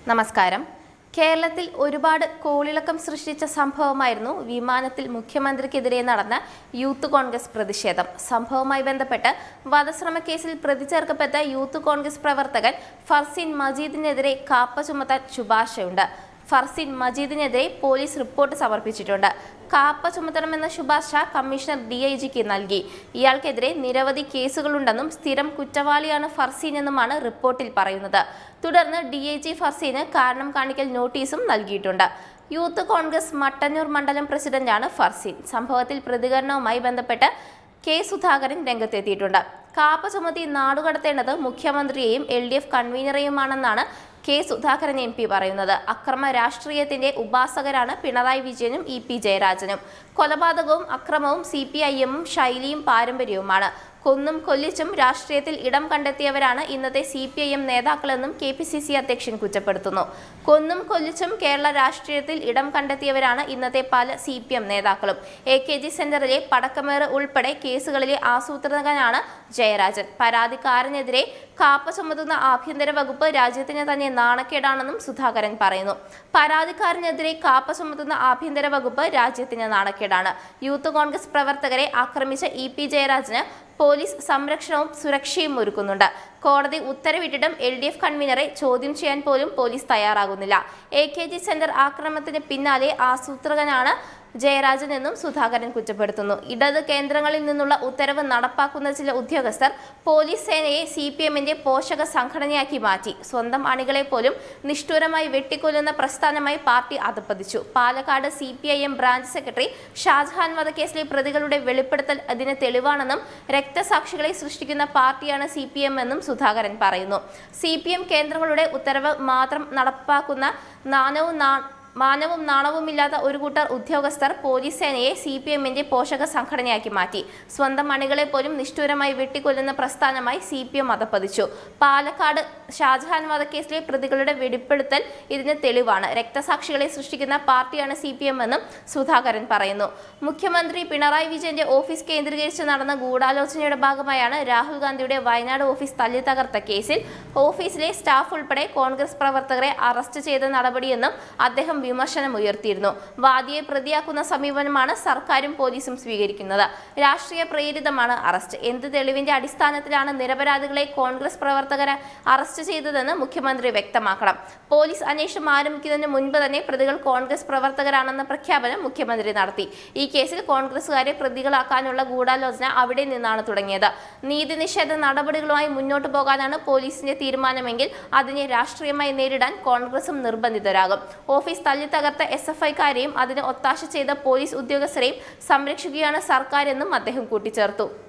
നമസ്കാരം കേരളത്തിൽ ഒരുപാട് കോളിളക്കം സൃഷ്ടിച്ച സംഭവമായിരുന്നു വിമാനത്തിൽ മുഖ്യമന്ത്രിക്കെതിരെ നടന്ന യൂത്ത് കോൺഗ്രസ് പ്രതിഷേധം സംഭവവുമായി ബന്ധപ്പെട്ട് വധശ്രമ കേസിൽ പ്രതി ചേർക്കപ്പെട്ട യൂത്ത് കോൺഗ്രസ് പ്രവർത്തകൻ ഫർസീൻ മജീദിനെതിരെ കാപ്പ ചുമത്താൻ ശുപാർശയുണ്ട് ഫർസീൻ മജീദിനെതിരെ പോലീസ് റിപ്പോർട്ട് സമർപ്പിച്ചിട്ടുണ്ട് കാപ്പ ചുമത്തണമെന്ന ശുപാർശ കമ്മീഷണർ ഡി ഐ ജിക്ക് നൽകി ഇയാൾക്കെതിരെ നിരവധി കേസുകളുണ്ടെന്നും സ്ഥിരം കുറ്റവാളിയാണ് ഫർസീൻ എന്നുമാണ് റിപ്പോർട്ടിൽ പറയുന്നത് തുടർന്ന് ഡി ഐ ജി ഫർസീന് കാരണം കാണിക്കൽ നോട്ടീസും നൽകിയിട്ടുണ്ട് യൂത്ത് കോൺഗ്രസ് മട്ടന്നൂർ മണ്ഡലം പ്രസിഡന്റാണ് ഫർസീൻ സംഭവത്തിൽ പ്രതികരണവുമായി ബന്ധപ്പെട്ട് കെ സുധാകരൻ രംഗത്തെത്തിയിട്ടുണ്ട് കാപ്പ ചുമത്തി നാടുകടത്തേണ്ടത് മുഖ്യമന്ത്രിയെയും എൽ ഡി എഫ് കൺവീനറെയുമാണെന്നാണ് കെ സുധാകരൻ എം പി പറയുന്നത് അക്രമ രാഷ്ട്രീയത്തിന്റെ ഉപാസകരാണ് പിണറായി വിജയനും ഇ പി ജയരാജനും കൊലപാതകവും അക്രമവും സി പി ഐ എമ്മും ശൈലിയും പാരമ്പര്യവുമാണ് കൊന്നും കൊല്ലിച്ചും രാഷ്ട്രീയത്തിൽ ഇടം കണ്ടെത്തിയവരാണ് ഇന്നത്തെ സി പി ഐ എം നേതാക്കളെന്നും കെ പി സി സി അധ്യക്ഷൻ കുറ്റപ്പെടുത്തുന്നു കൊന്നും കൊല്ലിച്ചും കേരള രാഷ്ട്രീയത്തിൽ ഇടം കണ്ടെത്തിയവരാണ് ഇന്നത്തെ പല സി പി എം നേതാക്കളും എ കെ ജി സെന്ററിലെ പടക്കമേറ് ഉൾപ്പെടെ കേസുകളിലെ ആസൂത്രകനാണ് ജയരാജൻ പരാതിക്കാരനെതിരെ കാപ്പ ചുമത്തുന്ന ആഭ്യന്തര വകുപ്പ് രാജ്യത്തിന് തന്നെ നാണക്കേടാണെന്നും സുധാകരൻ പറയുന്നു പരാതിക്കാരനെതിരെ കാപ്പ ചുമത്തുന്ന ആഭ്യന്തര വകുപ്പ് രാജ്യത്തിന് നാണക്കേടാണ് യൂത്ത് കോൺഗ്രസ് പ്രവർത്തകരെ ആക്രമിച്ച ഇ പി ജയരാജന് പോലീസ് സംരക്ഷണവും സുരക്ഷയും ഒരുക്കുന്നുണ്ട് കോടതി ഉത്തരവിട്ടിട്ടും എൽ ഡി എഫ് കൺവീനറെ ചോദ്യം ചെയ്യാൻ പോലും പോലീസ് തയ്യാറാകുന്നില്ല എ കെ ജി സെന്റർ ആക്രമണത്തിന് പിന്നാലെ ആസൂത്രകനാണ് ജയരാജൻ എന്നും സുധാകരൻ കുറ്റപ്പെടുത്തുന്നു ഇടത് കേന്ദ്രങ്ങളിൽ നിന്നുള്ള ഉത്തരവ് നടപ്പാക്കുന്ന ചില ഉദ്യോഗസ്ഥർ പോലീസ് സേനയെ സി പി എമ്മിന്റെ പോഷക സംഘടനയാക്കി മാറ്റി സ്വന്തം അണികളെ പോലും നിഷ്ഠൂരമായി വെട്ടിക്കൊല്ലുന്ന പ്രസ്ഥാനമായി പാർട്ടി അധപ്പതിച്ചു Palakkad C P I M branch secretary Shajahan വധക്കേസിലെ പ്രതികളുടെ വെളിപ്പെടുത്തൽ അതിന് തെളിവാണെന്നും രക്തസാക്ഷികളെ സൃഷ്ടിക്കുന്ന പാർട്ടിയാണ് സി പി എം എന്നും സുധാകരൻ പറയുന്നു സി പി എം കേന്ദ്രങ്ങളുടെ ഉത്തരവ് മാത്രം നടപ്പാക്കുന്ന നാണവും നാ മാനവും നാണവുമില്ലാത്ത ഒരു കൂട്ടർ ഉദ്യോഗസ്ഥർ പോലീസ് സേനയെ സി പി എമ്മിന്റെ പോഷക സംഘടനയാക്കി മാറ്റി സ്വന്തം അണികളെ പോലും നിഷ്ഠൂരമായി വെട്ടിക്കൊല്ലുന്ന പ്രസ്ഥാനമായി സി പി എം മതപ്പതിച്ചു പാലക്കാട് ഷാജഹാൻ വധക്കേസിലെ പ്രതികളുടെ വെളിപ്പെടുത്തൽ ഇതിന് തെളിവാണ് രക്തസാക്ഷികളെ സൃഷ്ടിക്കുന്ന പാർട്ടിയാണ് സി പി എം എന്നും സുധാകരൻ പറയുന്നു മുഖ്യമന്ത്രി പിണറായി വിജയന്റെ ഓഫീസ് കേന്ദ്രീകരിച്ച് നടന്ന ഗൂഢാലോചനയുടെ ഭാഗമായാണ് രാഹുൽ ഗാന്ധിയുടെ വയനാട് ഓഫീസ് തല്ലി തകർത്ത കേസിൽ ഓഫീസിലെ സ്റ്റാഫ് ഉൾപ്പെടെ കോൺഗ്രസ് പ്രവർത്തകരെ അറസ്റ്റ് ചെയ്ത നടപടിയെന്നും അദ്ദേഹം വിമർശനം ഉയർത്തിയിരുന്നു വാദിയെ പ്രതിയാക്കുന്ന സമീപനമാണ് സർക്കാരും പോലീസും സ്വീകരിക്കുന്നത് രാഷ്ട്രീയ പ്രേരിതമാണ് അറസ്റ്റ് എന്ത് തെളിവിന്റെ അടിസ്ഥാനത്തിലാണ് നിരപരാധികളെ കോൺഗ്രസ് പ്രവർത്തകരെ അറസ്റ്റ് ചെയ്തതെന്ന് മുഖ്യമന്ത്രി വ്യക്തമാക്കണം പോലീസ് അന്വേഷണം ആരംഭിക്കുന്നതിന് മുൻപ് തന്നെ പ്രതികൾ കോൺഗ്രസ് പ്രവർത്തകരാണെന്ന പ്രഖ്യാപനം മുഖ്യമന്ത്രി നടത്തി ഈ കേസിൽ കോൺഗ്രസുകാരെ പ്രതികളാക്കാനുള്ള ഗൂഢാലോചന അവിടെ നിന്നാണ് തുടങ്ങിയത് നീതി നിഷേധ നടപടികളുമായി മുന്നോട്ടു പോകാനാണ് പോലീസിന്റെ തീരുമാനമെങ്കിൽ അതിനെ രാഷ്ട്രീയമായി നേരിടാൻ കോൺഗ്രസും നിർബന്ധിതരാകും ഓഫീസ് തല്ലി തകർത്ത എസ് എഫ് ഐക്കാരെയും അതിന് ഒത്താശ ചെയ്ത പോലീസ് ഉദ്യോഗസ്ഥരെയും സംരക്ഷിക്കുകയാണ് സർക്കാരെന്നും അദ്ദേഹം കൂട്ടിച്ചേർത്തു